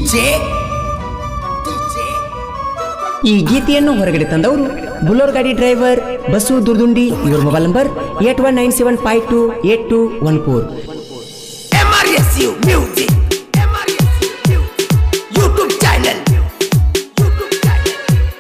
DJ DJ ಈ ಗೀತೆಯನ್ನು ಹೊರಗಡೆ ತಂದವರು ಬುಲೋರ್ ಗಾಡಿ ಡ್ರೈವರ್ ಬಸ್ಸು ದುರ್ದುಂಡಿ ಇವ್ರ mobile number eight one nine seven five two eight two one four MRSU Music MRSU Music YouTube channel YouTube channel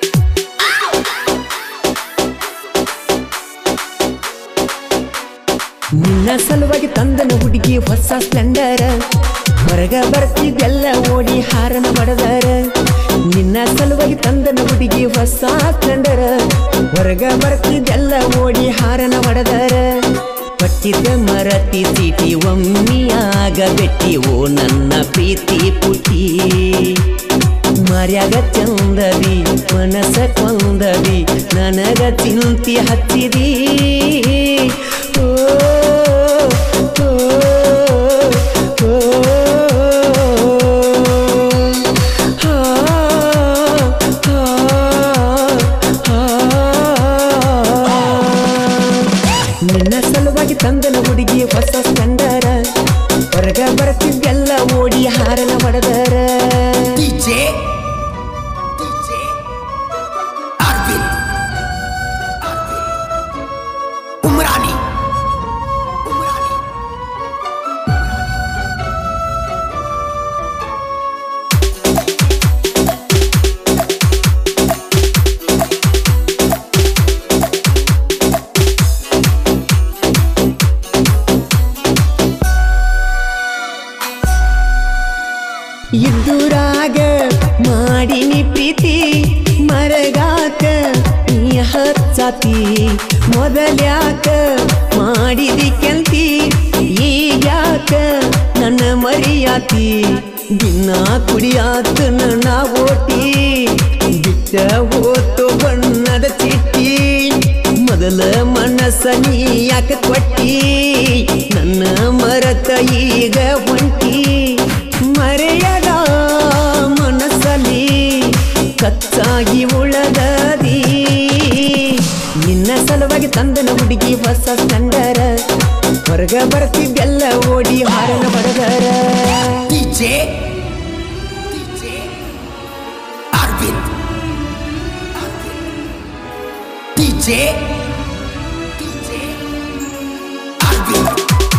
ನಿನ್ನ ಸಲುವಾಗಿ ತಂದನ ಹುಡುಗಿ ಹೊಸ ಸ್ಪ್ಲೆಂಡರ್ ಹೊರಗ ಬರ್ತಿದ್ದೆಲ್ಲ ಓಡಿ ಹಾರನ ಬಡದರ ನಿನ್ನ ಸಲುವಾಗಿ ತಂದನ ಹುಡುಗಿ ಹೊಸ ಸ್ಪ್ಲೆಂಡರ್ ಹೊರಗ ಬರ್ತಿದ್ದೆಲ್ಲ ಓಡಿ ಹಾರನ ಬಡದರ ಪಟ್ಟಿದ್ದ ಮರತಿ ಚೀಟಿ ಒಮ್ಮಿಯಾಗ ಬೆಟ್ಟಿ ಓ ನನ್ನ ಪ್ರೀತಿ ಪುಟಿ ಮರ್ಯಾಗ ಚಂದದಿ ಮನಸ ಕೊಂದದಿ ನನಗ ಚಿಂತಿ ಹಚ್ಚಿದಿ ಓ, ಓ, ಓ, ಆ, ಆ, ಆ. ನಿನ್ನ ಸಲುವಾಗಿ ತಂದನ ಹುಡುಗಿ ಹೊಸ ಸ್ಪಂದರ ಹೊರಗ ಬರ್ತಿದ್ದೆಲ್ಲ ಓಡಿ ಹಾರನ ಹೊಡೆದರ DJ DJ Arvind Arvind Umrani Umrani ಇದ್ದುರಾಗ ಮಾಡಿನಿ ಪ್ರೀತಿ ಮರಗಾಕ ನೀ ಹಚ್ಚಾತಿ ಮೊದಲ್ಯಾಕ ಮಾಡಿದಿ ಕೆಂತಿ ಈಗ್ಯಾಕ ನನ್ನ ಮರಿಯಾತಿ ದಿನ ಕುಡಿಯಾತ ನನ್ನ ಓಟಿ ಬಿಟ್ಟ ಹೋತು ಬಣ್ಣದ ಚಿಟ್ಟಿ ಮೊದಲ ಮನಸ್ಸ ನೀ ಯಾಕೆ ಕೊಟ್ಟಿ ನನ್ನ ಮರತ ಈಗ ಹೊಂಟಿ ಮರೆಯದ ಮನಸ್ಸಲ್ಲಿ ಕಚ್ಚಾಗಿ ಉಳದದಿ ನಿನ್ನ ಸಲುವಾಗಿ ತಂದನ ಹುಡುಗಿ ಹೊಸ ಸ್ಟಂಡರ ಹೊರಗ ಬರ್ತಿದ್ದೆಲ್ಲ ಓಡಿ ಹಾರನ ಬಡದರ DJ DJ Arvind Arvind DJ DJ Arvind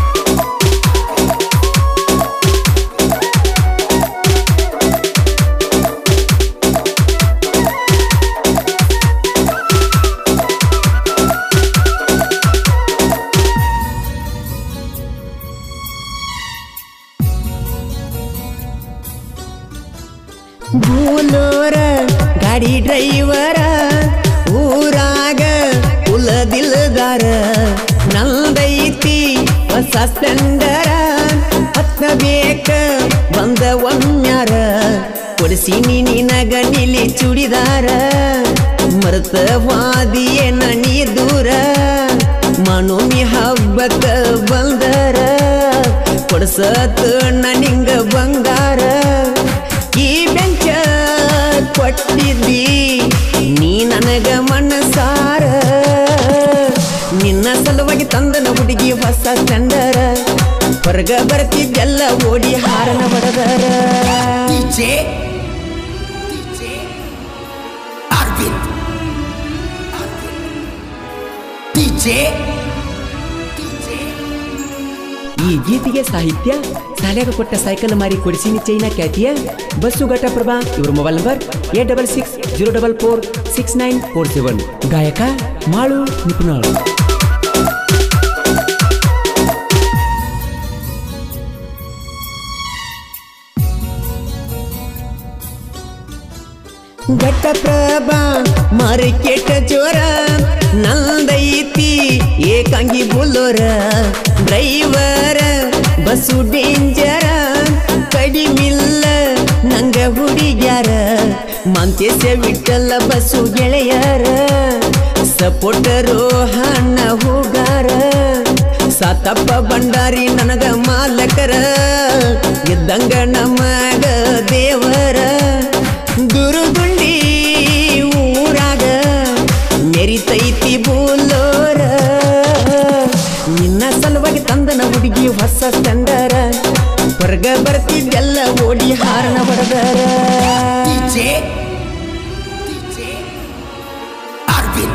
ಬೂಲೋರ ಗಾಡಿ ಡ್ರೈವರ ಊರಾಗ ಕುಲದಿಲ್ದಾರ ನಂದೈತಿ ಹೊಸ ಸ್ಪೆಂಡರ ಹತ್ತಬೇಕ ಬಂದ ಒಮ್ಮ್ಯಾರ ಕೊಡಿಸಿನಿ ನಿನಗ ನಿಲಿ ಚುಡಿದಾರ ಮೃತ ವಾದಿಯೇ ನನಿ ದೂರ ಮನೋಮಿ ಹಬ್ಬಕ್ಕ ಬಂದರ ಕೊಡ್ಸತ ನಿಂಗ ಬಂಗಾರ ಈ ಬೆಂಚ ಕೊಟ್ಟಿದ್ದಿ ನೀ ನನಗ ಮನಸಾರ ನಿನ್ನ ಸಲುವಾಗಿ ತಂದನ ಹುಡುಗಿ ಹೊಸ ಸ್ಟಂಡರ ಹೊರಗ ಬರ್ತಿದ್ದೆಲ್ಲ ಓಡಿ ಹಾರನ ಬಡದರ DJ DJ Arvind Arvind DJ DJ ಈ ಗೀತೆಗೆ ಸಾಹಿತ್ಯ ಸಾಲ್ಯಾಗ ಕೊಟ್ಟ ಸೈಕಲ್ ಮಾರಿ ಕೊಡಿಸಿನಿ ಚೈನಾ ಖ್ಯಾತಿಯ ಬಸ್ಸು ಘಟಪ್ರಭಾ ಇವ್ರ mobile number eight double six zero double four six nine four seven ಗಾಯಕ ಮಾಳು ನಿಪುಣಾಳು ಘಟಪ್ರಭಾ ಮಾರ್ಕೆಟ್ ಜೋರ ನಂದೈತಿ ಏಕಾಂಗಿ ಬುಲ್ಲೋರ ಡ್ರೈವರ ಬಸ್ಸು ಡೇಂಜರ ಕಡಿಮಿಲ್ಲ ನಂಗ ಹುಡುಗ್ಯಾರ ಮಂತೇಶ ವಿಠಲ ಬಸ್ಸು ಗೆಳೆಯರ ಸಪೋಟರು ಹಣ್ಣ ಹೋಗಾರ ಸಾತಪ್ಪ ಭಂಡಾರಿ ನನಗ ಮಾಲಕರ ಇದ್ದಂಗ ನಮಗ ದೇವರ ದುರುದುಂಡಿ ಊರಾಗ ಮೆರಿತೈತಿ ಬೂಲೋರ ನಿನ್ನ ಸಲುವಾಗಿ ತಂದನ ಹುಡುಗಿ ಹೊಸ ಸ್ಟಂಡರ ಹೊರಗ ಬರ್ತಿದ್ದೆಲ್ಲ ಓಡಿ ಹಾರನ ಬಡ ಬಡದರ DJ DJ Arvind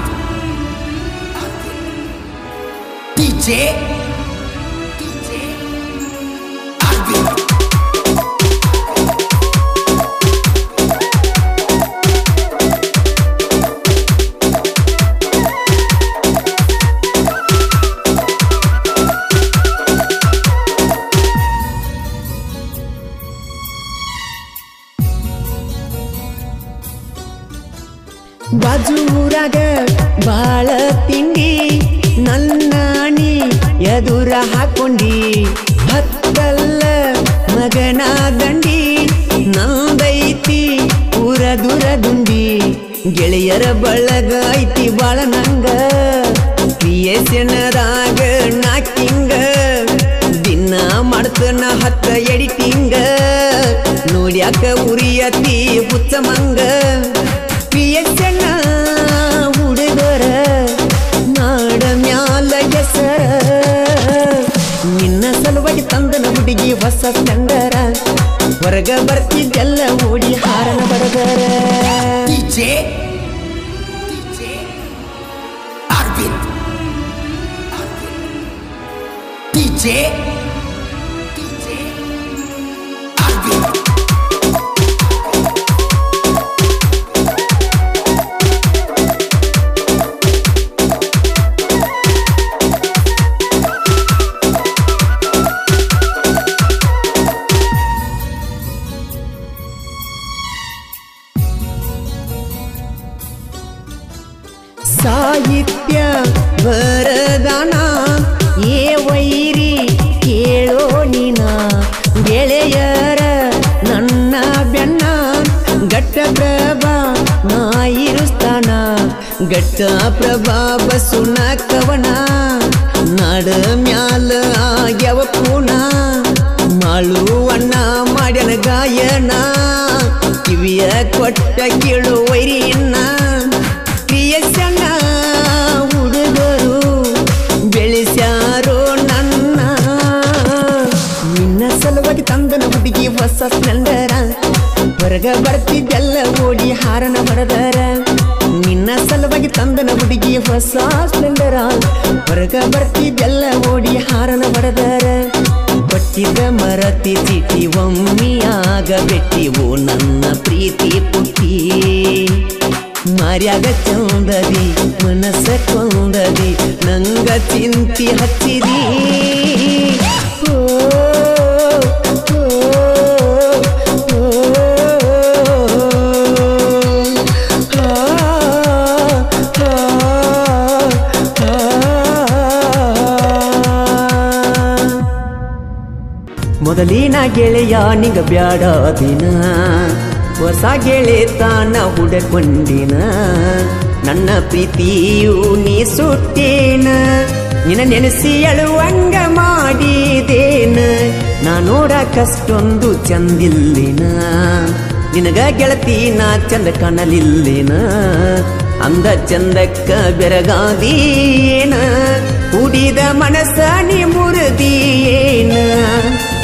DJ DJ Arvind ಬಾಜೂರಾಗ ಬಾಳ ತಿಂಡಿ ನನ್ನ ಅಣಿ ಎದುರ ಹಾಕೊಂಡಿ ಹತ್ತಲ್ಲ ಮಗನ ದಂಡಿ ನಂದೈತಿ ಊರ ದೂರ ದುಂಡಿ ಗೆಳೆಯರ ಬಳಗ ಐತಿ ಬಾಳ ನಂಗ ಕ್ರಿಯೇಷನದಾಗ ನಾಕಿಂಗ ದಿನ ಮಾಡ್ತನ ಹತ್ತ ಎಡಿಟಿಂಗ ನೋಡ್ಯಾಕ ಉರಿಯತಿ ಹುಚ್ಚ ಮಂಗ ಕ್ರಿಯೇಷನ ಹುಡುಗರ ನಾಡ ಮ್ಯಾಲ ಹೆಸರ ನಿನ್ನ ಸಲುವಾಗಿ ತಂದನ ಹುಡುಗಿ ಹೊಸ ಸ್ಪೆಂಡರ ಹೊರಗ ಬರ್ತಿದ್ದೆಲ್ಲ ಓಡಿ ಹಾರನ ಬಡದರ DJ DJ Arvind DJ DJ Arvind ಸಾಹಿತ್ಯ ವರದಾನ ಏ ವೈರಿ ಕೇಳೋ ನೀನ ಗೆಳೆಯರ ನನ್ನ ಬೆನ್ನ ಗಟ್ಟ ಪ್ರಭಾ ನಾ ಇರುಸ್ತಾನ ಗಟ್ಟ ಪ್ರಭಾ ಬಸುನ ಕವನ ನಾಡ ಮ್ಯಾಲ ಆಗ್ಯವ ಪೂನ ಮಾಳುವಣ್ಣ ಮಾಡ್ಯನ ಗಾಯನ ಕಿವಿಯ ಕೊಟ್ಟ ಕೇಳು ವೈರಿಯನ್ನ ಕ್ರಿಯಸನ ಹುಡುಗರು ಬೆಳೆಸ್ಯಾರೋ ನನ್ನ ನಿನ್ನ ಸಲುವಾಗಿ ತಂದನ ಹುಡುಗಿ ಹೊಸ ಸ್ಪೆಂಡರ ಹೊರಗ ಬರ್ತಿದ್ದೆಲ್ಲ ಓಡಿ ಹಾರನ ಹೊಡೆದರ ನಿನ್ನ ಸಲುವಾಗಿ ತಂದನ ಹುಡುಗಿ ಹೊಸ ಸ್ಪೆಂಡರ ಹೊರಗ ಬರ್ತಿದ್ದೆಲ್ಲ ಓಡಿ ಹಾರನ ಹೊಡೆದರ ಕೊಟ್ಟಿದ್ದ ಮರತಿ ಚಿಟಿ ಒಮ್ಮಿಯಾಗ ಬೆಟ್ಟಿವು ನನ್ನ ಪ್ರೀತಿ ಪುಟ್ಟಿ ಮಾರ್ಯಾಗ ಚಂದದಿ ಮನಸ್ಸ ಕೊಂದದಿ ನಂಗ ಚಿಂತಿ ಹಚ್ಚಿದಿ ಓ, ಓ, ಓ, ಆ, ಆ, ಆ. ಮೊದಲಿನ ಗೆಳೆಯ ನಿಗ ಬ್ಯಾಡ ದಿನ ಹೊಸ ಗೆಳೆತನ ಹುಡಕೊಂಡಿನ ನನ್ನ ಪ್ರೀತಿಯು ನೀ ಸುಟ್ಟೇನ ನಿನ್ನ ನೆನೆಸಿ ಅಳುವಂಗ ಮಾಡಿದೇನ ನಾ ನೋಡಕಷ್ಟೊಂದು ಚಂದಿಲ್ಲಿನ ನಿನಗ ಗೆಳತಿ ನಾ ಚಂದ ಕಾಣಲಿಲ್ಲಿನ ಅಂದ ಚಂದಕ್ಕ ಬೆರಗಾದೀನ ಕುಡಿದ ಮನಸ್ಸ ನೀ ಮುರಿದೀನ